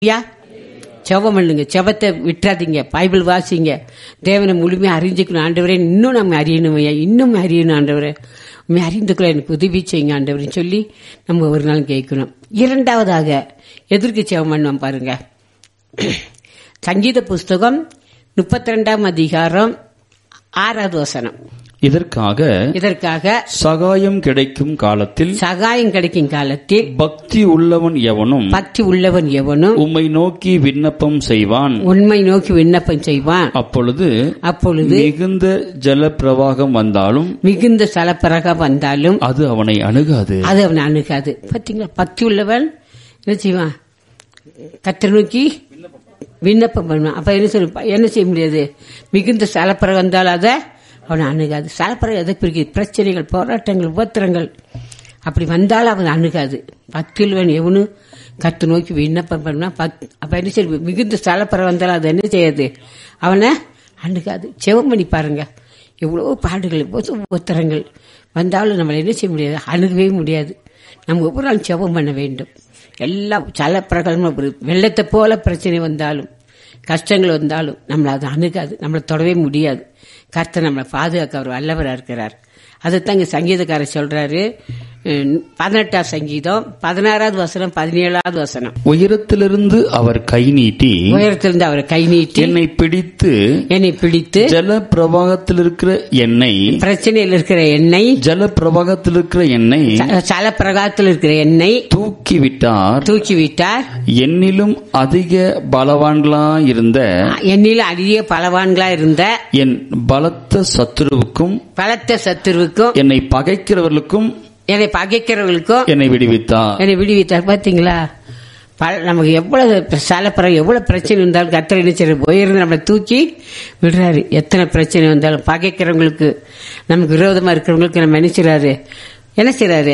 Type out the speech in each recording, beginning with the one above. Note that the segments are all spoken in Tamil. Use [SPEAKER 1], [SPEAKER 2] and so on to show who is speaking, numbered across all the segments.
[SPEAKER 1] ஐயா செவம் பண்ணுங்க செவத்தை விட்டுறாதீங்க பைபிள் வாசிங்க தேவனை முழுமையாக அறிஞ்சுக்கணும் ஆண்டவரே இன்னும் நம்ம அறியணும் ஐயா இன்னும் அறியணும் ஆண்டவரே உண்மை அறிந்துக்குள்ள எனக்கு உதவி செய்யுங்க ஆண்டவரேன்னு சொல்லி நம்ம ஒரு நாள் கேட்கணும் இரண்டாவதாக எதற்கு செவம் பண்ணுவோம் பாருங்க சங்கீத புஸ்தகம் முப்பத்தி ரெண்டாம் அதிகாரம் ஆறாவது வசனம்
[SPEAKER 2] இதற்காக
[SPEAKER 1] இதற்காக
[SPEAKER 2] சகாயம் கிடைக்கும் காலத்தில்
[SPEAKER 1] சகாயம் கிடைக்கும் காலத்தில்
[SPEAKER 2] பக்தி உள்ளவன் எவனும்
[SPEAKER 1] பக்தி உள்ளவன் எவனும்
[SPEAKER 2] உம்மை நோக்கி விண்ணப்பம் செய்வான்
[SPEAKER 1] உண்மை நோக்கி விண்ணப்பம் செய்வான்
[SPEAKER 2] அப்பொழுது
[SPEAKER 1] அப்பொழுது
[SPEAKER 2] மிகுந்த ஜல பிரவாகம் வந்தாலும்
[SPEAKER 1] மிகுந்த சலப்பரக வந்தாலும்
[SPEAKER 2] அது அவனை அணுகாது
[SPEAKER 1] அது அவன் அணுகாது பாத்தீங்களா பக்தி உள்ளவன் என்ன செய்வான் கத்தரை நோக்கி விண்ணப்பம் பண்ணுவான் அப்ப என்ன சொல்ல என்ன செய்ய முடியாது மிகுந்த சலப்பறை வந்தால் அதை அவனை அணுகாது சலப்பறை எதை பிரிக்குது பிரச்சனைகள் போராட்டங்கள் உபத்திரங்கள் அப்படி வந்தாலும் அவன் அணுகாது பக்தி உள்ளவன் எவனும் கத்து நோக்கி விண்ணப்பம் பண்ணுவான் பக்- அப்ப என்ன செய்ய மிகுந்த சலப்பறை வந்தாலும் அது என்ன செய்யாது அவனை அணுகாது செவம் பண்ணி பாருங்க எவ்வளோ பாடுகள் எவ்வளோ உத்தரங்கள் வந்தாலும் நம்மளை என்ன செய்ய முடியாது அணுகவே முடியாது நம்ம ஒவ்வொரு நாள் செவம் பண்ண வேண்டும் எல்லாம் சல பிரகாரமாக ஒரு வெள்ளத்தை போல பிரச்சனை வந்தாலும் கஷ்டங்கள் வந்தாலும் நம்மளை அது அணுகாது நம்மளை தொடவே முடியாது கர்த்தர் நம்மளை பாதுகாக்க அவர் வல்லவராக இருக்கிறார் அதைத்தான் இங்கே சங்கீதக்காரர் சொல்றாரு உம், பதினெட்டாம் சங்கீதம் பதினாறாவது வசனம் பதினேழாவது வசனம்
[SPEAKER 2] உயரத்திலிருந்து அவர் கை நீட்டி
[SPEAKER 1] உயரத்திலிருந்து அவர் கை நீட்டி
[SPEAKER 2] என்னை பிடித்து
[SPEAKER 1] என்னை பிடித்து
[SPEAKER 2] ஜல பிரவாகத்தில் இருக்கிற எண்ணெய்
[SPEAKER 1] பிரச்சனையில் இருக்கிற எண்ணெய்
[SPEAKER 2] ஜல பிரவாகத்தில் இருக்கிற எண்ணெய்
[SPEAKER 1] சல பிரகாரத்தில் இருக்கிற எண்ணெய்
[SPEAKER 2] தூக்கி விட்டார்
[SPEAKER 1] தூக்கி விட்டார்
[SPEAKER 2] என்னிலும் அதிக பலவான்களாயிருந்த
[SPEAKER 1] என்னில் அதிக பலவான்களா இருந்த
[SPEAKER 2] என் பலத்த சத்துருவுக்கும்
[SPEAKER 1] பலத்த சத்துருவுக்கும்
[SPEAKER 2] என்னை பகைக்கிறவர்களுக்கும்
[SPEAKER 1] என்னை பகைக்கிறவர்களுக்கும்
[SPEAKER 2] என்னை விடுவித்தார்
[SPEAKER 1] என்னை விடுவித்தார் பாத்தீங்களா பல- நமக்கு எவ்வளவு சாலப்பறம் எவ்வளவு பிரச்சனை இருந்தாலும் கத்திர நினைச்சிரு உயர்ந்து நம்மளை தூக்கி விடுறாரு எத்தனை பிரச்சனை வந்தாலும் பகைக்கிறவங்களுக்கு நமக்கு விரோதமா இருக்கிறவங்களுக்கு நம்ம நினைச்சிடாரு என்ன செய்றாரு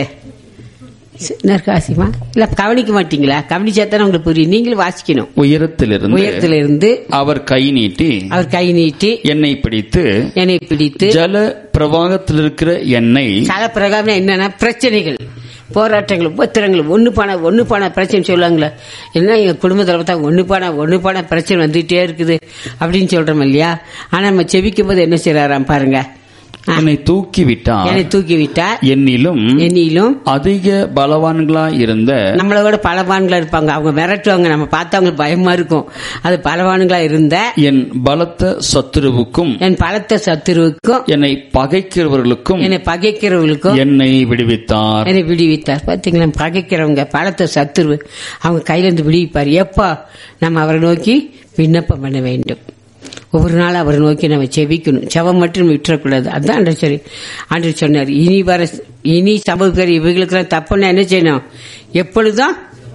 [SPEAKER 1] நற்காசிமா இல்ல கவனிக்க மாட்டீங்களா கவனிச்சா தானே உங்களுக்கு புரியும் நீங்களும் வாசிக்கணும்
[SPEAKER 2] உயரத்திலிருந்து
[SPEAKER 1] உயரத்துல இருந்து
[SPEAKER 2] அவர் கை நீட்டி
[SPEAKER 1] அவர் கை நீட்டி
[SPEAKER 2] என்னை பிடித்து
[SPEAKER 1] என்னை பிடித்து
[SPEAKER 2] ஜல பிரவாகத்தில் இருக்கிற எண்ணெய்
[SPEAKER 1] கால பிரகாரம் என்னன்னா பிரச்சனைகள் போராட்டங்கள் உபத்திரங்கள் ஒண்ணு போன ஒண்ணு போன பிரச்சனை சொல்லுவாங்களே என்ன எங்க குடும்பத்துல பார்த்தா ஒண்ணு போன ஒண்ணு போன பிரச்சனை வந்துட்டே இருக்குது அப்படின்னு சொல்றோம் இல்லையா ஆனா நம்ம செபிக்கும் போது என்ன செய்யறாராம் பாருங்க ஆ,
[SPEAKER 2] என்னை தூக்கி விட்டார்
[SPEAKER 1] என்னை தூக்கி விட்டா
[SPEAKER 2] என்னிலும்
[SPEAKER 1] என்னிலும்
[SPEAKER 2] அதிக பலவான்களா இருந்த
[SPEAKER 1] நம்மளோட பலவான்களா இருப்பாங்க அவங்க மிரட்டுவாங்க நம்ம பார்த்தா அவங்களுக்கு பயமா இருக்கும் அது பலவான்களா இருந்த
[SPEAKER 2] என் பலத்த சத்துருவுக்கும்
[SPEAKER 1] என் பலத்த சத்துருவுக்கும்
[SPEAKER 2] என்னை பகைக்கிறவர்களுக்கும்
[SPEAKER 1] என்னை பகைக்கிறவர்களுக்கும்
[SPEAKER 2] என்னை விடுவித்தார்
[SPEAKER 1] என்னை விடுவித்தார் பாத்தீங்களா பகைக்கிறவங்க பலத்த சத்துரு அவங்க கையில இருந்து விடுவிப்பார் எப்போ நம்ம அவரை நோக்கி விண்ணப்பம் பண்ண வேண்டும் ஒவ்வொரு நாள் அவரை நோக்கி நம்ம செபிக்கணும் செவம் மட்டும் விட்டுறக்கூடாது அதுதான் ஆண்டவர் சரி ஆண்டவர் சொன்னார் இனி வர இனி சமூகர் இவங்களுக்கெல்லாம் தப்புன்னா என்ன செய்யணும் எப்பொழுதும்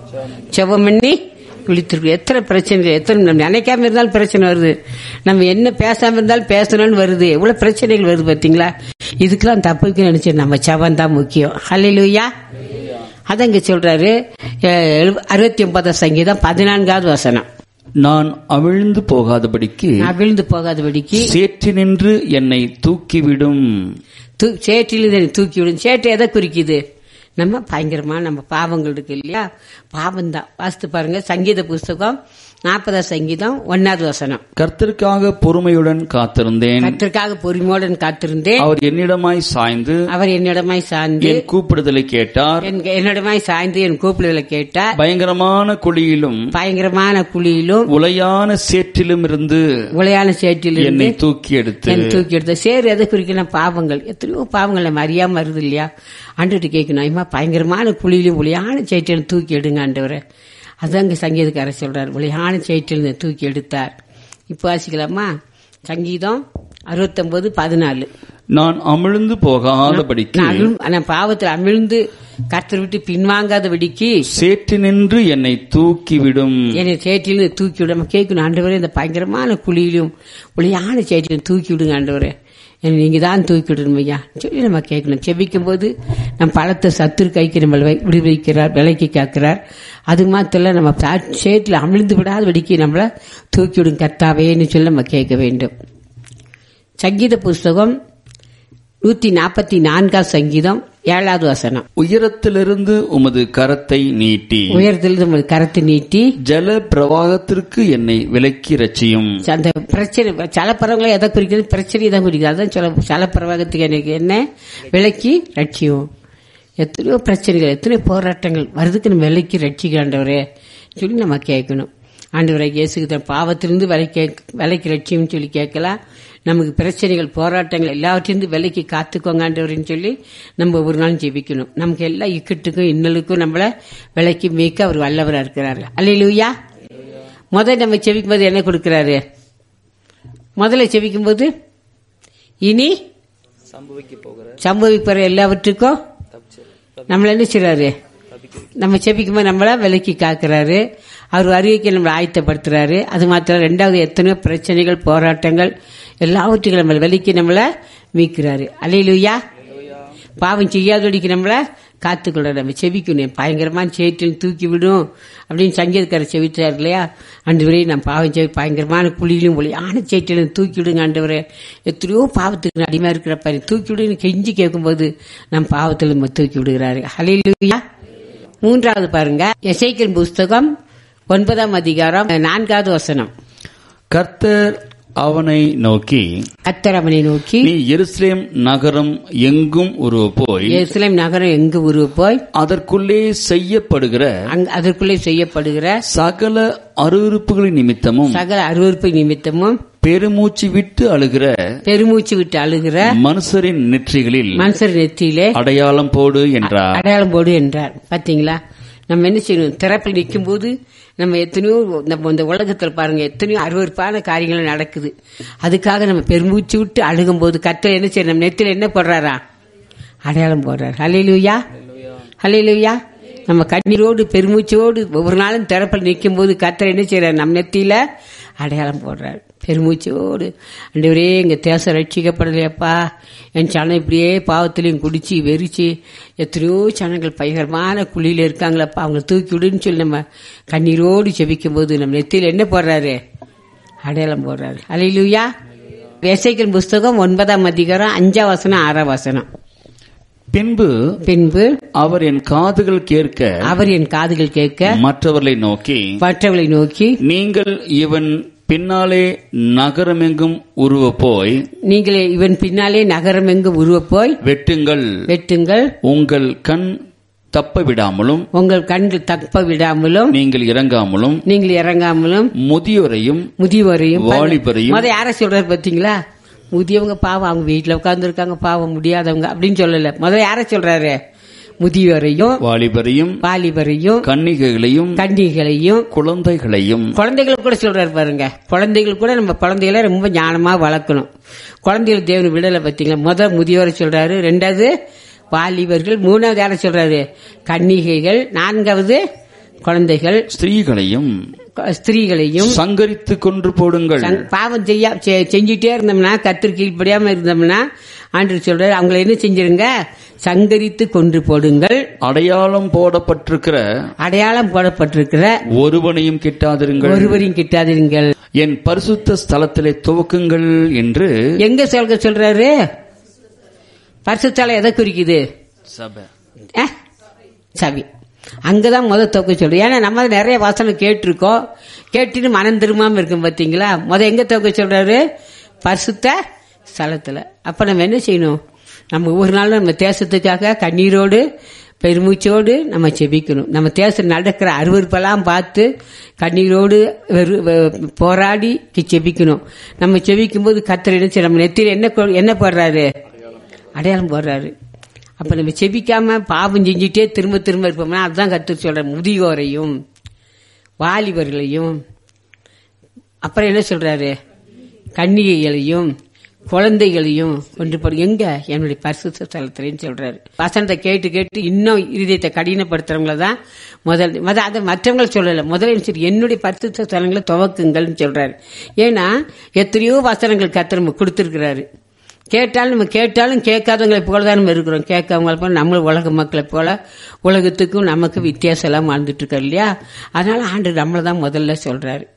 [SPEAKER 1] செவம் பண்ணி விழித்திருக்கு எத்தனை பிரச்சனைகள் எத்தனை நம்ம நினைக்காம இருந்தாலும் பிரச்சனை வருது நம்ம என்ன பேசாம இருந்தாலும் பேசணும்னு வருது எவ்வளவு பிரச்சனைகள் வருது பாத்தீங்களா இதுக்கெல்லாம் தப்புக்கு நினைச்சு நம்ம செவம் தான் முக்கியம் ஹalleluya அதான் இங்க சொல்றாரு அறுபத்தி ஒன்பதாம் சங்கீதம் பதினான்காவது வசனம்
[SPEAKER 2] நான் அவிழ்ந்து போகாதபடிக்கு
[SPEAKER 1] நான் விழுந்து போகாதபடிக்கு
[SPEAKER 2] சேற்றி நின்று என்னை தூக்கிவிடும்
[SPEAKER 1] தூ- சேற்றில் இதை தூக்கி விடும் சேற்று எதை குறிக்குது நம்ம பயங்கரமா நம்ம பாவங்கள் இருக்கு இல்லையா பாவம் தான் வாசித்து பாருங்க சங்கீத புஸ்தகம் நாற்பதாம் சங்கீதம் ஒன்னாவது வசனம்
[SPEAKER 2] கர்த்தருக்காக பொறுமையுடன் காத்திருந்தேன்
[SPEAKER 1] கத்திற்காக பொறுமையுடன் காத்திருந்தேன்
[SPEAKER 2] அவர் என்னிடமாய் சாய்ந்து
[SPEAKER 1] அவர் என்னிடமாய் சாய்ந்து
[SPEAKER 2] என் கூப்பிடுதலை கேட்டார்
[SPEAKER 1] என் என்னிடமாய் சாய்ந்து என் கூப்பிடுதலை கேட்டார்
[SPEAKER 2] பயங்கரமான குழியிலும்
[SPEAKER 1] பயங்கரமான குழியிலும்
[SPEAKER 2] உலையான சேற்றிலும் இருந்து
[SPEAKER 1] உளையான சேற்றில்
[SPEAKER 2] என்னை
[SPEAKER 1] இருந்து
[SPEAKER 2] தூக்கி எடுத்து
[SPEAKER 1] என் தூக்கி எடுத்த சேர் எதை குறிக்கணும் பாவங்கள் எத்தனையோ பாவங்கள் நம்ம அறியாம வருது இல்லையா ஆண்டுகிட்ட கேட்கணும் ஐமா பயங்கரமான குழியிலும் ஒளியான சேற்றில் தூக்கி எடுங்க ஆண்டவரை அதான் இங்க சங்கீதக்காரர் சொல்றார் ஒளியான சேற்றில் தூக்கி எடுத்தார் இப்போ வாசிக்கலாமா சங்கீதம் அறுபத்தொன்பது பதினாலு
[SPEAKER 2] நான் அமிழ்ந்து போகாதபடிக்கு
[SPEAKER 1] நான் அமிழ்- நான் பாவத்தில் அமிழ்ந்து கர்த்தர் விட்டு பின்வாங்காதபடிக்கு
[SPEAKER 2] சேற்றினின்று என்னை தூக்கிவிடும்
[SPEAKER 1] என்னை சேற்றில் தூக்கி விட நம்ம கேட்கணும் ஆண்டவரே இந்த பயங்கரமான குழியிலும் ஒளியான சேற்றிலும் தூக்கி விடுங்க ஆண்டவரே என்னை நீங்க தான் தூக்கி விடணும் ஐயா சொல்லி நம்ம கேட்கணும் செபிக்கும் போது நம் பலத்தை சத்துரு கைக்கு நம்மளை வை- விடுவிக்கிறார் விலைக்கு காக்கிறார் அது மாத்திரம் நம்ம சா- சேற்றில் அமிழ்ந்து விடாதபடிக்கு நம்மளை தூக்கி விடும் கர்த்தாவேன்னு சொல்லி நம்ம கேட்க வேண்டும் சங்கீத புஸ்தகம் நூத்தி நாற்பத்தி நான்காம் சங்கீதம் ஏழாவது வசனம்
[SPEAKER 2] உயரத்திலிருந்து உமது கரத்தை நீட்டி
[SPEAKER 1] உயரத்தில் நம்ம கரத்தை நீட்டி
[SPEAKER 2] ஜல பிரவாகத்திற்கு என்னை விலக்கி ரட்சியும்
[SPEAKER 1] அந்த பிரச்சனை சலப்பறவங்களை எதை குறிக்கிறது பிரச்சனையை தான் குறிக்கிறது அதான் சொல்ல சலப்பரவாகத்துக்கு எனக்கு என்ன விலக்கி ரட்சியும் எத்தனையோ பிரச்சனைகள் எத்தனையோ போராட்டங்கள் வருதுக்கு நம்ம விலைக்கு ரட்சிக்கிறாண்டவரே சொல்லி நம்ம கேட்கணும் ஆண்டவரை இயேசுக்கு தன் பாவத்திலிருந்து விலைக்கு விலைக்கு ரட்சியும் சொல்லி கேட்கலாம் நமக்கு பிரச்சனைகள் போராட்டங்கள் எல்லாவற்றிலிருந்து விலைக்கு காத்துக்கோங்க ஆண்டவரேன்னு சொல்லி நம்ம ஒவ்வொரு நாளும் ஜெபிக்கணும் நமக்கு எல்லா இக்கட்டுக்கும் இன்னலுக்கும் நம்மள விலைக்கு மீக்க அவர் வல்லவராக இருக்கிறாரு அல்லையிலூயா முதல் நம்ம செவிக்கும் போது என்ன கொடுக்கிறாரு முதல்ல செவிக்கும் போது இனி சம்பவிக்கிற எல்லாவற்றுக்கும் நம்மள என்ன செய்றாரு நம்ம செபிக்கும் போது நம்மள விலக்கி காக்கிறாரு அவர் வருகைக்கு நம்மளை ஆயத்தப்படுத்துறாரு அது மாத்திரம் ரெண்டாவது எத்தனையோ பிரச்சனைகள் போராட்டங்கள் எல்லாவற்றுக்கும் நம்மளை விலக்கி நம்மளை மீட்கிறாரு அலையிலுயா பாவம் செய்யாதபடிக்கு நம்மள காத்துக்கொள்ள நம்ம செபிக்கணும் பயங்கரமான சேற்றில் தூக்கி விடும் அப்படின்னு சங்கீதக்காரர் செவித்தார் இல்லையா ஆண்டவரே நான் பாவம் செவி பயங்கரமான குழியிலும் ஒளியான சேற்றிலும் தூக்கி விடுங்க ஆண்டவரே எத்தனையோ பாவத்துக்கு அடிமை இருக்கிறப்ப தூக்கி விடுன்னு கெஞ்சி கேட்கும்போது நம் பாவத்தில் நம்ம தூக்கி விடுகிறாரு ஹலையிலுயா மூன்றாவது பாருங்க எசைக்கல் புஸ்தகம் ஒன்பதாம் அதிகாரம் நான்காவது வசனம்
[SPEAKER 2] கர்த்தர் அவனை நோக்கி
[SPEAKER 1] கத்தர் அவனை நோக்கி
[SPEAKER 2] நீ எருசலேம் நகரம் எங்கும் உருவ போய்
[SPEAKER 1] எருசலேம் நகரம் எங்கு உருவ போய்
[SPEAKER 2] அதற்குள்ளே செய்யப்படுகிற
[SPEAKER 1] அங்க அதற்குள்ளே செய்யப்படுகிற
[SPEAKER 2] சகல அருவருப்புகளின் நிமித்தமும்
[SPEAKER 1] சகல அருவருப்பு நிமித்தமும்
[SPEAKER 2] பெருமூச்சு விட்டு அழுகிற
[SPEAKER 1] பெருமூச்சு விட்டு அழுகிற
[SPEAKER 2] மனுஷரின் நெற்றிகளில்
[SPEAKER 1] மனுஷர் நெத்தியிலே
[SPEAKER 2] அடையாளம் போடு என்றார்
[SPEAKER 1] அடையாளம் போடு என்றார் பாத்தீங்களா நம்ம என்ன செய்யணும் திறப்பில் நிற்கும் போது நம்ம எத்தனையோ நம்ம இந்த உலகத்தில் பாருங்க எத்தனையோ அருவருப்பான காரியங்கள் நடக்குது அதுக்காக நம்ம பெருமூச்சு விட்டு அழுகும் போது கத்தர் என்ன செய்யணும் நம்ம நெத்தில என்ன போடுறாரா அடையாளம் போடுறார் ஹலையிலுயா ஹலையிலுயா நம்ம கண்ணீரோடு பெருமூச்சோடு ஒவ்வொரு நாளும் திறப்பில் நிற்கும் போது கத்தர் என்ன செய்யறாரு நம்ம நெத்தியில அடையாளம் போடுறார் பெருமூச்சோடு அண்டவரே எங்க தேசம் ரட்சிக்கப்படலையப்பா என் சனம் இப்படியே பாவத்திலையும் குடிச்சு வெறிச்சு எத்தனையோ சனங்கள் பயங்கரமான குழியில இருக்காங்களப்பா அவங்க தூக்கி விடுன்னு சொல்லி நம்ம கண்ணீரோடு செபிக்கும் போது நம்ம நெத்தியில என்ன போடுறாரு அடையாளம் போடுறாரு அலையிலுயா வேசைக்கல் புஸ்தகம் ஒன்பதாம் அதிகாரம் அஞ்சாம் வசனம் ஆறாம் வசனம்
[SPEAKER 2] பின்பு
[SPEAKER 1] பின்பு
[SPEAKER 2] அவர் என் காதுகள் கேட்க
[SPEAKER 1] அவர் என் காதுகள் கேட்க
[SPEAKER 2] மற்றவர்களை நோக்கி
[SPEAKER 1] மற்றவர்களை நோக்கி
[SPEAKER 2] நீங்கள் இவன் பின்னாலே நகரமெங்கும் உருவ போய்
[SPEAKER 1] நீங்கள் இவன் பின்னாலே நகரம் எங்கு உருவ போய்
[SPEAKER 2] வெட்டுங்கள்
[SPEAKER 1] வெட்டுங்கள்
[SPEAKER 2] உங்கள் கண் தப்ப விடாமலும்
[SPEAKER 1] உங்கள் கண்கள் தப்ப விடாமலும்
[SPEAKER 2] நீங்கள் இறங்காமலும்
[SPEAKER 1] நீங்கள் இறங்காமலும்
[SPEAKER 2] முதியோரையும்
[SPEAKER 1] முதியவரையும்
[SPEAKER 2] வாலிபரையும்
[SPEAKER 1] முத யார சொல்றாரு பாத்தீங்களா முதியவங்க பாவம் அவங்க வீட்டுல உட்கார்ந்து இருக்காங்க பாவம் முடியாதவங்க அப்படின்னு சொல்லல முதல்ல யார சொல்றாரு முதியோரையும்
[SPEAKER 2] வாலிபரையும்
[SPEAKER 1] வாலிபரையும்
[SPEAKER 2] கன்னிகைகளையும்
[SPEAKER 1] கன்னிகளையும்
[SPEAKER 2] குழந்தைகளையும்
[SPEAKER 1] குழந்தைகளுக்கு கூட சொல்றாரு பாருங்க குழந்தைகள் கூட நம்ம குழந்தைகளை ரொம்ப ஞானமா வளர்க்கணும் குழந்தைகள் தேவன் விடலை பார்த்தீங்களா முத முதியோரை சொல்றாரு ரெண்டாவது வாலிபர்கள் மூணாவது யார சொல்றாரு கன்னிகைகள் நான்காவது குழந்தைகள்
[SPEAKER 2] ஸ்திரீகளையும்
[SPEAKER 1] க- ஸ்திரீகளையும்
[SPEAKER 2] சங்கரித்து கொன்று போடுங்கள்
[SPEAKER 1] சங்- பாவம் செய்ய செ- செஞ்சுட்டே இருந்தோம்னா கத்திரி கீழ்ப்படியாம இருந்தோம்னா ஆண்டு சொல்றாரு அவங்கள என்ன செஞ்சிருங்க சங்கரித்து கொன்று போடுங்கள்
[SPEAKER 2] அடையாளம் போடப்பட்டிருக்கிற
[SPEAKER 1] அடையாளம் போடப்பட்டிருக்கிற
[SPEAKER 2] ஒருவனையும் கிட்டாதிருங்கள்
[SPEAKER 1] ஒருவரையும் கிட்டாதீர்கள்
[SPEAKER 2] என் பரிசுத்த ஸ்தலத்திலே துவக்குங்கள் என்று
[SPEAKER 1] எங்க சொல்க சொல்றாரு பரிசுத்தால எதை குறிக்குது
[SPEAKER 2] சபை
[SPEAKER 1] அஹ், சவி அங்கதான் முத தொக்க சொல்றோம் ஏன்னா நம்ம நிறைய வாசனை கேட்டிருக்கோம் கேட்டுட்டு மனம் திரும்பாம இருக்கும் பாத்தீங்களா முத எங்க தொக்க சொல்றாரு பரிசுத்த ஸ்தலத்துல அப்ப நம்ம என்ன செய்யணும் நம்ம ஒவ்வொரு நாளும் நம்ம தேசத்துக்காக கண்ணீரோடு பெருமூச்சோடு நம்ம செபிக்கணும் நம்ம தேசம் நடக்கிற அருவருப்பெல்லாம் பார்த்து கண்ணீரோடு வெறு- வெ- போராடி செபிக்கணும் நம்ம செபிக்கும் போது கத்தர் என்ன செய்ய- நம்ம நெத்தியில் என்ன கொ- என்ன போடுறாரு அடையாளம் போடுறாரு அப்ப நம்ம செபிக்காம பாவம் செஞ்சுட்டே திரும்ப திரும்ப இருப்போம்னா அதுதான் கத்து சொல்ற முதியோரையும் வாலிபர்களையும் அப்புறம் என்ன சொல்றாரு கன்னிகைகளையும் குழந்தைகளையும் கொண்டு போடு எங்க என்னுடைய பரிசுத்த ஸ்தலத்துலன்னு சொல்றாரு வசனத்தை கேட்டு கேட்டு இன்னும் இருதயத்தை கடினப்படுத்துறவங்கள தான் முதல் முத அதை மற்றவங்க சொல்லல முதல்ல சரி என்னுடைய பரிசுத்த ஸ்தலங்களை துவக்குங்கள்னு சொல்றாரு ஏன்னா எத்தனையோ வசனங்கள் கத்து நம்ம கொடுத்துருக்கிறாரு கேட்டாலும் நம்ம கேட்டாலும் கேட்காதவங்களை போல தான் நம்ம இருக்கிறோம் கேட்காதவங்களை போல நம்ம உலக மக்களை போல உலகத்துக்கும் நமக்கு வித்தியாசம் எல்லாம் வாழ்ந்துட்டு இருக்கோம் இல்லையா அதனால ஆண்டு நம்மளை தான் முதல்ல சொல்றாரு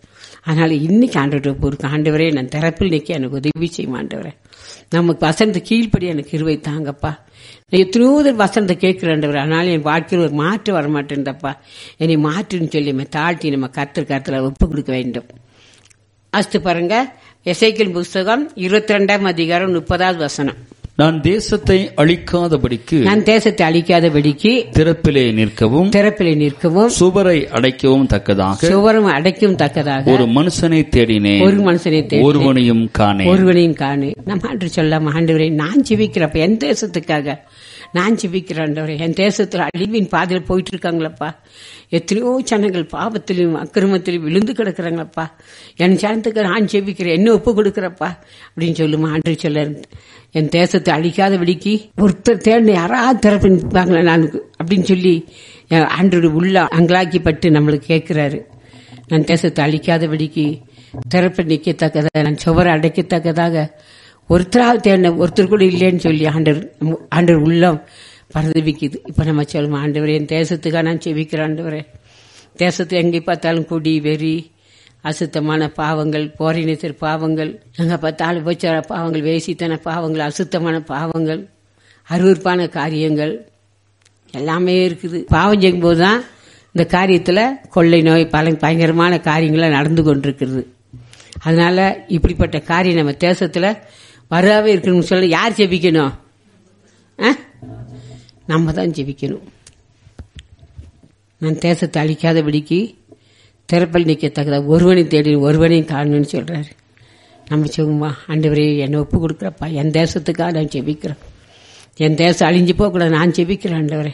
[SPEAKER 1] அதனால இன்னைக்கு ஆண்டவர்கிட்ட ஒப்பு இருக்கு ஆண்டவரே நான் திறப்பில் நிற்க எனக்கு உதவி செய்யும் ஆண்டவரே நமக்கு வசனத்தை கீழ்ப்படி எனக்கு இருவை தாங்கப்பா நான் எத்தனையோ தடவை வசனத்தை கேட்கிறேன்டவர் அதனால என் வாழ்க்கையில் ஒரு மாற்று வர மாட்டேன்டப்பா என்னை மாற்றுன்னு சொல்லி நம்ம தாழ்த்தி நம்ம கருத்து கருத்துல ஒப்பு கொடுக்க வேண்டும் அஸ்து பாருங்க எசைக்கிள் புஸ்தகம் இருபத்தி ரெண்டாம் அதிகாரம் முப்பதாவது வசனம்
[SPEAKER 2] நான் தேசத்தை அழிக்காதபடிக்கு
[SPEAKER 1] நான் தேசத்தை அழிக்காதபடிக்கு
[SPEAKER 2] திறப்பிலே நிற்கவும்
[SPEAKER 1] திறப்பிலே நிற்கவும்
[SPEAKER 2] சுவரை அடைக்கவும் தக்கதாக
[SPEAKER 1] சுவரும் அடைக்கும் தக்கதாக
[SPEAKER 2] ஒரு மனுஷனை தேடினேன்
[SPEAKER 1] ஒரு மனுஷனை தேடி
[SPEAKER 2] ஒருவனையும் காணேன்
[SPEAKER 1] ஒருவனையும் காணு நம்ம ஆண்டு சொல்லாம ஆண்டவரே நான் ஜெபிக்கிறப்ப என் தேசத்துக்காக நான் ஜெபிக்கிறேன் ஆண்டவரே என் தேசத்துல அழிவின் பாதையில் போயிட்டு இருக்காங்களப்பா எத்தனையோ ஜனங்கள் பாவத்திலும் அக்கிரமத்திலும் விழுந்து கிடக்குறாங்களப்பா என் ஜனத்துக்கு நான் ஜெபிக்கிறேன் என்ன ஒப்பு கொடுக்குறப்பா அப்படின்னு சொல்லுமா ஆண்டு சொல்ல என் தேசத்தை அழிக்காத விடிக்கு ஒருத்தர் தேர்ந்து யாராவது திறப்பின்பாங்களே நான் அப்படின்னு சொல்லி என் ஆண்டோட உள்ள அங்கலாக்கிப்பட்டு நம்மளுக்கு கேட்கிறாரு நான் தேசத்தை அழிக்காதபடிக்கு திறப்பை நிற்கத்தக்கதாக நான் சுவரை அடைக்கத்தக்கதாக ஒருத்தராக தேடின ஒருத்தர் கூட இல்லைன்னு சொல்லி ஆண்டவர் ஆண்டவர் உள்ளம் பரதவிக்குது இப்ப நம்ம சொல்லுவோம் ஆண்டவரே என் தேசத்துக்காக நான் செவிக்கிறேன் ஆண்டவரே தேசத்தை எங்கே பார்த்தாலும் கொடி வெறி அசுத்தமான பாவங்கள் போரினத்தர் பாவங்கள் எங்க பார்த்தாலும் போச்சார பாவங்கள் வேசித்தன பாவங்கள் அசுத்தமான பாவங்கள் அருவருப்பான காரியங்கள் எல்லாமே இருக்குது பாவம் செய்யும்போது தான் இந்த காரியத்துல கொள்ளை நோய் பல பயங்கரமான காரியங்கள்லாம் நடந்து கொண்டிருக்கிறது அதனால இப்படிப்பட்ட காரியம் நம்ம தேசத்துல வராவே இருக்கணும்னு சொல்ல யார் ஜெபிக்கணும் ஆ? நம்ம தான் ஜெபிக்கணும் நான் தேசத்தை அழிக்காதபடிக்கு திறப்பல் நிற்கத்தக்கதா ஒருவனையும் தேடி ஒருவனையும் காணணும்னு சொல்றாரு நம்ம சொல்லுமா ஆண்டவரே என்னை ஒப்பு கொடுக்குறப்பா என் தேசத்துக்காக நான் ஜெபிக்கிறேன் என் தேசம் அழிஞ்சு போகக்கூடாது நான் ஜெபிக்கிறேன் ஆண்டவரே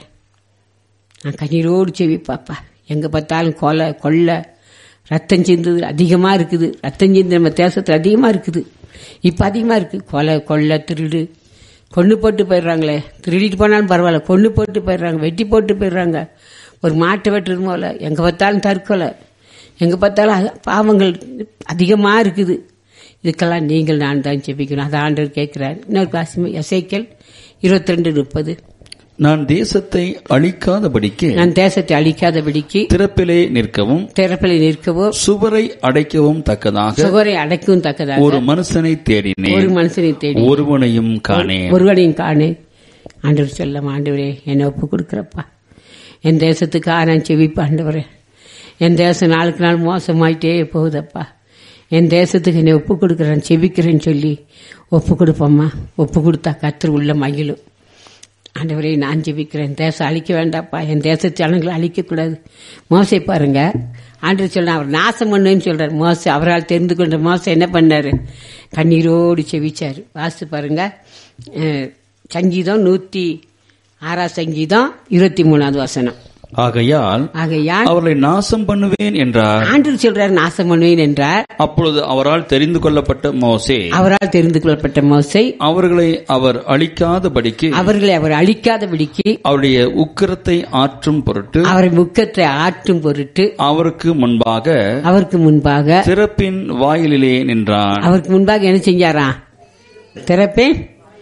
[SPEAKER 1] நான் கண்ணீரோடு செவிப்பாப்பா எங்க பார்த்தாலும் கொலை கொள்ளை ரத்தம் சிந்துது அதிகமா இருக்குது ரத்தம் சிந்து நம்ம தேசத்துல அதிகமா இருக்குது இப்ப அதிகமா இருக்கு கொலை கொள்ளை திருடு கொண்டு போட்டு போயிடுறாங்களே திருடிட்டு போனாலும் பரவாயில்ல கொண்டு போட்டு போயிடுறாங்க வெட்டி போட்டு போயிடுறாங்க ஒரு மாட்டை வெட்டுறது போல எங்க பார்த்தாலும் தற்கொலை எங்க பார்த்தாலும் அ- பாவங்கள் அதிகமா இருக்குது இதுக்கெல்லாம் நீங்கள் நான் தான் ஜெபிக்கணும் அதை ஆண்டவர் கேட்கிறார் இன்னொரு கிளாஸ் எசைக்கல் இருபத்தி ரெண்டு முப்பது
[SPEAKER 2] நான் தேசத்தை அழிக்காதபடிக்கு
[SPEAKER 1] நான் தேசத்தை அழிக்காதபடிக்கு
[SPEAKER 2] திறப்பிலே நிற்கவும்
[SPEAKER 1] திறப்பில் நிற்கவோ
[SPEAKER 2] சுவரை அடைக்கவும் தக்கதாக
[SPEAKER 1] சுகரை அடைக்கவும் தக்கதாக
[SPEAKER 2] ஒரு மனுஷனை
[SPEAKER 1] ஒரு
[SPEAKER 2] தேடினேன்
[SPEAKER 1] மனுஷனை தேடி
[SPEAKER 2] ஒருவனையும் காணேன்
[SPEAKER 1] ஒருவனையும் காணு ஆண்டவர் சொல்ல ஆண்டவரே என்னை ஒப்பு கொடுக்குறப்பா என் தேசத்துக்காக நான் செவிப்பா ஆண்டவரே என் தேசம் நாளுக்கு நாள் மோசமாயிட்டே போகுதப்பா என் தேசத்துக்கு என்னை ஒப்பு கொடுக்குறேன் செவிக்கிறேன்னு சொல்லி ஒப்பு கொடுப்போம்மா ஒப்பு கொடுத்தா கத்தர் உள்ள மகிழும் ஆண்டவரே நான் ஜெபிக்கிறேன் தேசம் அழிக்க வேண்டாப்பா என் தேச ஜனங்களை அழிக்கக்கூடாது மோசை பாருங்க ஆண்டவர் சொல்ல அவர் நாசம் பண்ணுன்னு சொல்றாரு மோசை அவரால் தெரிந்து கொண்ட மோசை என்ன பண்ணாரு கண்ணீரோடு செவிச்சாரு வாசித்து பாருங்க அஹ், சங்கீதம் நூத்தி ஆறாம் சங்கீதம் இருபத்தி மூணாவது வசனம்
[SPEAKER 2] ஆகையால்
[SPEAKER 1] ஆகையால்
[SPEAKER 2] அவர்களை நாசம் பண்ணுவேன் என்றார்
[SPEAKER 1] ஆண்டவர் சொல்றார் நாசம் பண்ணுவேன் என்றார்
[SPEAKER 2] அப்பொழுது அவரால் தெரிந்து கொள்ளப்பட்ட மோசே
[SPEAKER 1] அவரால் தெரிந்து கொள்ளப்பட்ட மோசை
[SPEAKER 2] அவர்களை அவர் அழிக்காதபடிக்கு
[SPEAKER 1] அவர்களை அவர் அழிக்காதபடிக்கு
[SPEAKER 2] அவருடைய உக்கிரத்தை ஆற்றும் பொருட்டு
[SPEAKER 1] அவரை முக்கத்தை ஆற்றும் பொருட்டு
[SPEAKER 2] அவருக்கு முன்பாக
[SPEAKER 1] அவருக்கு முன்பாக
[SPEAKER 2] திறப்பின் வாயிலிலே நின்றான்
[SPEAKER 1] அவருக்கு முன்பாக என்ன செஞ்சாராம் திறப்பேன்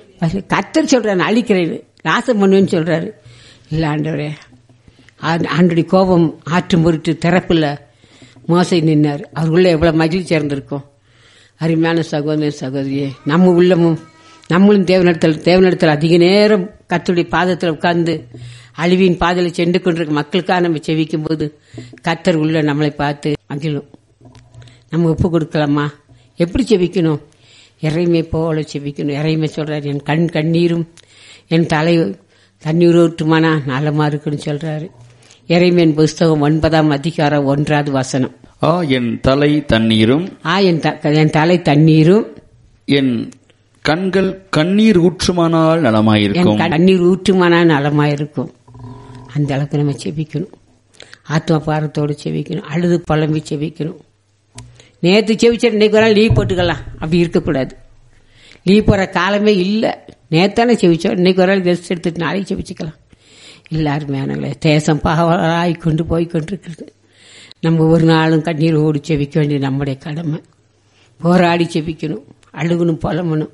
[SPEAKER 1] கத்தர் சொல்றாரு அழிக்கிறேன் நாசம் பண்ணுவேன்னு சொல்றாரு இல்ல ஆண்டவரே ஆண்டு- ஆண்டுடைய கோபம் ஆற்றும் பொருட்டு திறப்புல மோசை நின்னார் அவருக்குள்ள எவ்வளவு மகிழ்ச்சி இருந்திருக்கும் அருமையான சகோதர சகோதரியே நம்ம உள்ளமும் நம்மளும் தேவனிடத்தில் தேவனிடத்தில் அதிக நேரம் கத்தருடைய பாதத்தில் உட்கார்ந்து அழிவின் பாதையில் சென்று கொண்டிருக்க மக்களுக்காக நம்ம செவிக்கும் போது கத்தர் உள்ள நம்மளை பார்த்து மகிழும் நம்ம ஒப்பு கொடுக்கலாமா எப்படி செபிக்கணும் இறைமை போல செபிக்கணும் இறைமை சொல்றாரு என் கண் கண்ணீரும் என் தலை தண்ணீர் ஊற்றுமானா நலமா இருக்குன்னு சொல்றாரு இறைமையின் புஸ்தகம் ஒன்பதாம் அதிகாரம் ஒன்றாவது வசனம்
[SPEAKER 2] ஆ என் தலை தண்ணீரும்
[SPEAKER 1] ஆ என் த- என் தலை தண்ணீரும்
[SPEAKER 2] என் கண்கள் கண்ணீர் ஊற்றுமானால்
[SPEAKER 1] என்
[SPEAKER 2] நலமாயிருக்கும்
[SPEAKER 1] கண்ணீர் ஊற்றுமானா நலமா இருக்கும் அந்த அளவுக்கு நம்ம செபிக்கணும் ஆத்ம பாரத்தோடு செபிக்கணும் அழுது புலம்பி செபிக்கணும் நேற்று செவிச்சா இன்னைக்கு ஒரு நாள் லீவ் போட்டுக்கலாம் அப்படி இருக்கக்கூடாது லீவ் போற காலமே இல்லை நேத்தானே செவிச்சோம் இன்னைக்கு ஒரு நாள் ரெஸ்ட் எடுத்துட்டு நாளைக்கு செவிச்சுக்கலாம் எல்லாருமே ஆனாங்களே தேசம் பாவலாய் கொண்டு போய் கொண்டிருக்கிறது நம்ம ஒரு நாளும் கண்ணீர் ஓடி செவிக்க வேண்டியது நம்முடைய கடமை போராடி செபிக்கணும் அழுகணும் புலம்பணும்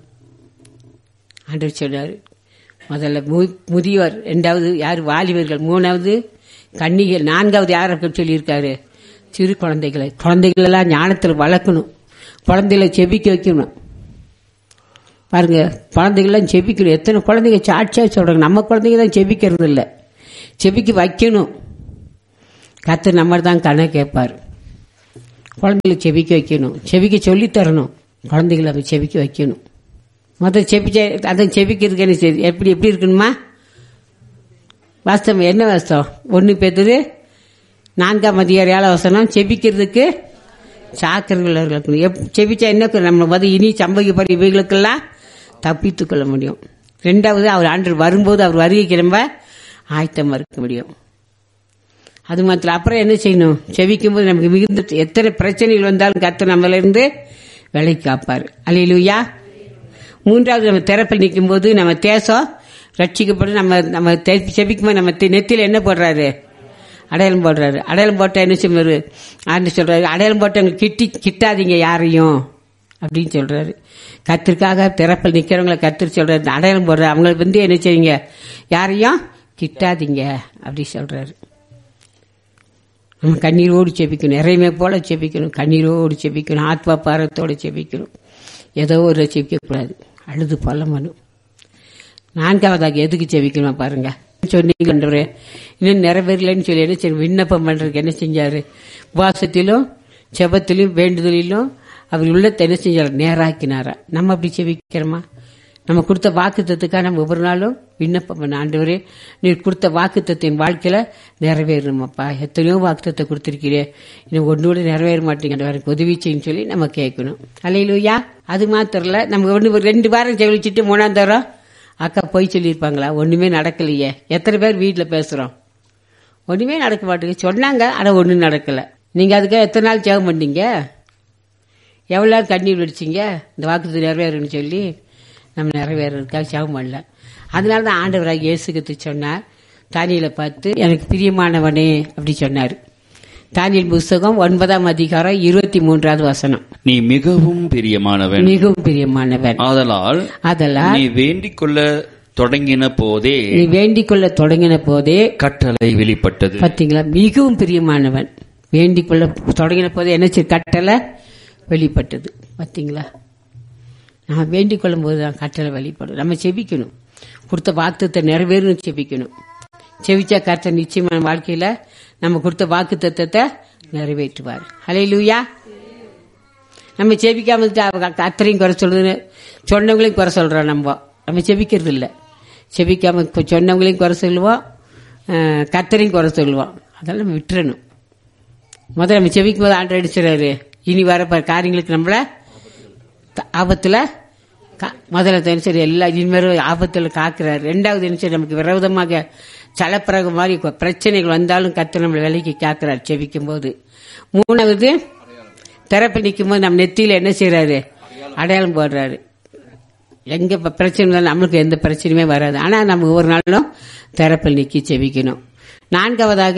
[SPEAKER 1] ஆண்டவர் சொன்னார் முதல்ல மு- முதியவர் ரெண்டாவது யார் வாலிபர்கள் மூணாவது கன்னிகள் நான்காவது யாரை சொல்லியிருக்காரு சிறு குழந்தைகளை குழந்தைகள் எல்லாம் ஞானத்தில் வளர்க்கணும் குழந்தைகளை செபிக்க வைக்கணும் பாருங்க குழந்தைகள்லாம் செபிக்கணும் எத்தனை குழந்தைங்க சாட்சியாக சொல்றாங்க நம்ம குழந்தைங்க தான் செபிக்கிறது இல்லை செபிக்க வைக்கணும் கத்து நம்ம தான் கண்ணை கேட்பார் குழந்தைகளை செபிக்க வைக்கணும் செபிக்க சொல்லித் தரணும் குழந்தைகளை அவன் செபிக்க வைக்கணும் மொதல் செபிச்ச அதை செபிக்கிறதுக்கு என்ன செய்யுது எப்படி எப்படி இருக்கணுமா வாஸ்தவம் என்ன வாஸ்தவம் ஒன்று பேத்துது நான்காம் அதிகாரி ஏழாம் வசனம் செபிக்கிறதுக்கு சாக்கர்கள் இருக்கணும் எப் செபிச்சா என்ன நம்ம வந்து இனி சம்பவிக்கப்படுற இவைகளுக்கெல்லாம் தப்பித்துக் கொள்ள முடியும் ரெண்டாவது அவர் ஆண்டு வரும்போது அவர் வருகைக்கு நம்ம ஆயத்தமாக இருக்க முடியும் அது மாத்திரம் அப்புறம் என்ன செய்யணும் செவிக்கும்போது நமக்கு மிகுந்த எத்தனை பிரச்சனைகள் வந்தாலும் கத்து நம்மள இருந்து விலை காப்பார் அலையிலுயா மூன்றாவது நம்ம திறப்பில் நிற்கும் போது நம்ம தேசம் ரட்சிக்கப்படும் நம்ம நம்ம தெ- செபிக்கும்போது நம்ம தெ- நெத்தியில என்ன போடுறாரு அடையாளம் போடுறாரு அடையாளம் போட்டா என்ன செய்வாரு ஆண்டு சொல்றாரு அடையாளம் போட்டவங்க கிட்டி கிட்டாதீங்க யாரையும் அப்படின்னு சொல்றாரு கத்திற்காக திறப்பில் நிக்கிறவங்களை கத்திரி சொல்றாரு இந்த அடையாளம் போடுற அவங்களுக்கு வந்து என்ன செய்வீங்க யாரையும் கிட்டாதீங்க அப்படி சொல்றாரு நம்ம கண்ணீரோடு செபிக்கணும் இறைமை போல செபிக்கணும் கண்ணீரோடு செபிக்கணும் ஆத்மா பாரத்தோடு செபிக்கணும் ஏதோ ஒரு செபிக்கக்கூடாது அழுது பல்லமனும் நான்காவதாக எதுக்கு செபிக்கணும் பாருங்க சொன்னீங்க ஆண்டவரே, இன்னும் நிறைவேறலைன்னு சொல்லி என்ன செய்ய விண்ணப்பம் பண்றதுக்கு என்ன செஞ்சாரு உபாசத்திலும் செபத்திலும் வேண்டுதலிலும் அவர் உள்ளத்தை என்ன செஞ்சார் நேராக்கினாரா நம்ம அப்படி செபிக்கிறோமா நம்ம கொடுத்த வாக்குத்தத்துக்காக நம்ம ஒவ்வொரு நாளும் விண்ணப்பம் பண்ண ஆண்டவரே நீர் கொடுத்த வாக்குத்தத்தின் வாழ்க்கையில நிறைவேறணுமாப்பா எத்தனையோ வாக்குத்தத்தை கொடுத்துருக்கிறே இன்னும் ஒன்னோட நிறைவேற மாட்டேங்கிற எனக்கு உதவி செய்யுன்னு சொல்லி நம்ம கேட்கணும் அலையிலுயா அது மாத்திரம் இல்ல நம்ம ஒன்று ஒரு ரெண்டு வாரம் செவிச்சிட்டு மூணாம் தரம் அக்கா போய் சொல்லியிருப்பாங்களா ஒண்ணுமே நடக்கலையே எத்தனை பேர் வீட்டில் பேசுறோம் ஒண்ணுமே நடக்க மாட்டேங்குது சொன்னாங்க ஆனா ஒண்ணும் நடக்கல நீங்க அதுக்காக எத்தனை நாள் ஜெபம் பண்ணீங்க எவ்வளோ நேரம் கண்ணீர் வெடிச்சிங்க இந்த வாக்குறுதி நிறைவேறும்னு சொல்லி நம்ம நிறைவேறதுக்காக ஜெபம் பண்ணல அதனால தான் ஆண்டவராக இயேசுக்கு சொன்னார் தானியலை பார்த்து எனக்கு பிரியமானவனே அப்படி சொன்னார் தானியல் புஸ்தகம் ஒன்பதாம் அதிகாரம் இருபத்தி மூன்றாவது வசனம்
[SPEAKER 2] நீ மிகவும் பிரியமானவன்
[SPEAKER 1] மிகவும் பிரியமானவன்
[SPEAKER 2] ஆதலால்
[SPEAKER 1] அதெல்லாம்
[SPEAKER 2] நீ வேண்டிக் கொள்ள தொடங்கின போதே
[SPEAKER 1] நீ வேண்டிக் கொள்ள தொடங்கின போதே
[SPEAKER 2] கட்டளை வெளிப்பட்டது
[SPEAKER 1] பாத்தீங்களா மிகவும் பிரியமானவன் வேண்டிக் கொள்ள தொடங்கின போது என்ன செய்ய கட்டளை வெளிப்பட்டது பாத்தீங்களா நான் வேண்டிக் கொள்ளும் போது தான் கட்டளை வெளிப்படும் நம்ம செபிக்கணும் கொடுத்த வாக்குத்தத்தை நிறைவேறும் செபிக்கணும் செவிச்சா கர்த்தர் நிச்சயமான வாழ்க்கையில நம்ம கொடுத்த வாக்கு தத்தத்தை நிறைவேற்றுவார் ஹலே லூயா நம்ம செபிக்காம இருந்துட்டு அவங்க கத்தரையும் குறை சொல்லுது சொன்னவங்களையும் குறை சொல்றோம் நம்ம நம்ம செபிக்கிறது இல்ல செபிக்காம கொ- சொன்னவங்களையும் குறை சொல்லுவோம் அஹ், கர்த்தரையும் குறை சொல்லுவோம் அதெல்லாம் நம்ம விட்டுறணும் முதல்ல நம்ம செபிக்கும் போது ஆண்டு அடிச்சிடறாரு இனி வர ப- காரியங்களுக்கு நம்மள த- ஆபத்துல கா- முதல்ல தினசரி எல்லா இனிமேல் ஆபத்துல காக்குறாரு ரெண்டாவது தினசரி நமக்கு விரோதமாக சலப்பிறகு மாதிரி கொ- பிரச்சனைகள் வந்தாலும் கத்து நம்மளை விலைக்கு காக்குறாரு செபிக்கும் போது மூணாவது திறப்பில் நிற்கும் போது நம்ம நெத்தியில என்ன செய்யறாரு அடையாளம் போடுறாரு எங்க இப்ப பிரச்சனை இருந்தாலும் நம்மளுக்கு எந்த பிரச்சனையுமே வராது ஆனா நம்ம ஒவ்வொரு நாளும் திறப்பில் நிக்கி செவிக்கணும் நான்காவதாக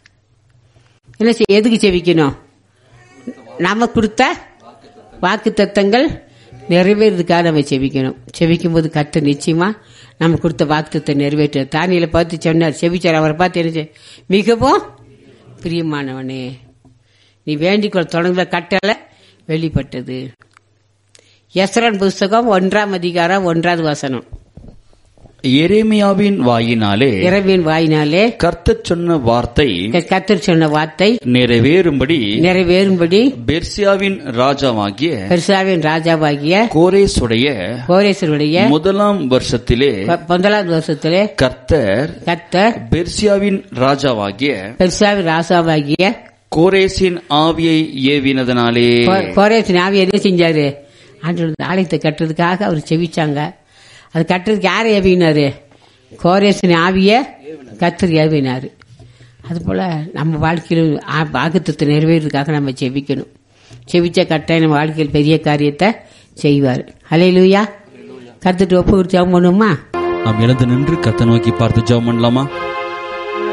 [SPEAKER 1] என்ன செய்ய எதுக்கு செவிக்கணும் நாம கொடுத்த வாக்கு தத்தங்கள் நிறைவேறதுக்காக நம்ம செபிக்கணும் செபிக்கும் போது கத்து நிச்சயமா நம்ம கொடுத்த வாக்குத்தத்தை நிறைவேற்ற தானியில பார்த்து சொன்னார் செபிச்சார் அவரை பார்த்து என்ன செய்- மிகவும் பிரியமானவனே நீ வேண்டிக்கொள் தொடங்குற கட்டளை வெளிப்பட்டது எஸ்ரன் புஸ்தகம் ஒன்றாம் அதிகாரம் ஒன்றாவது வசனம்
[SPEAKER 2] எரேமியாவின் வாயினாலே
[SPEAKER 1] இரவின் வாயினாலே
[SPEAKER 2] கர்த்தர் சொன்ன வார்த்தை
[SPEAKER 1] கத்தர் சொன்ன வார்த்தை
[SPEAKER 2] நிறைவேறும்படி
[SPEAKER 1] நிறைவேறும்படி
[SPEAKER 2] பெர்சியாவின் ராஜாவாகிய
[SPEAKER 1] பெருசாவின் ராஜாவாகிய
[SPEAKER 2] கோரேசுடைய
[SPEAKER 1] கோரேசருடைய
[SPEAKER 2] முதலாம் வருஷத்திலே
[SPEAKER 1] ப- முதலாவது வருஷத்திலே
[SPEAKER 2] கர்த்தர்
[SPEAKER 1] கத்தர்
[SPEAKER 2] பெர்சியாவின் ராஜாவாகிய
[SPEAKER 1] பெருசாவின் ராஜாவாகிய
[SPEAKER 2] கோரேசின் ஆவியை ஏவினதனாலே
[SPEAKER 1] கோ- கோரேசின் ஆவி என்ன செஞ்சாரு ஆண்டவர் ஆலயத்தை கட்டுறதுக்காக அவர் செவிச்சாங்க அது கட்டுறதுக்கு யாரை ஏவினாரு கோரேசின் ஆவிய கத்தர் ஏவினாரு அதுபோல நம்ம வாழ்க்கையில் வாக்குத்தத்தை நிறைவேறதுக்காக நம்ம செவிக்கணும் செவிச்ச கட்டாயம் நம்ம வாழ்க்கையில் பெரிய காரியத்தை செய்வார் ஹalleluya கத்துட்டு ஒப்பு ஜெபம் பண்ணுமா
[SPEAKER 2] நாம் எழுந்து நின்று கத்த நோக்கி பார்த்து ஜெபம் பண்ணலாமா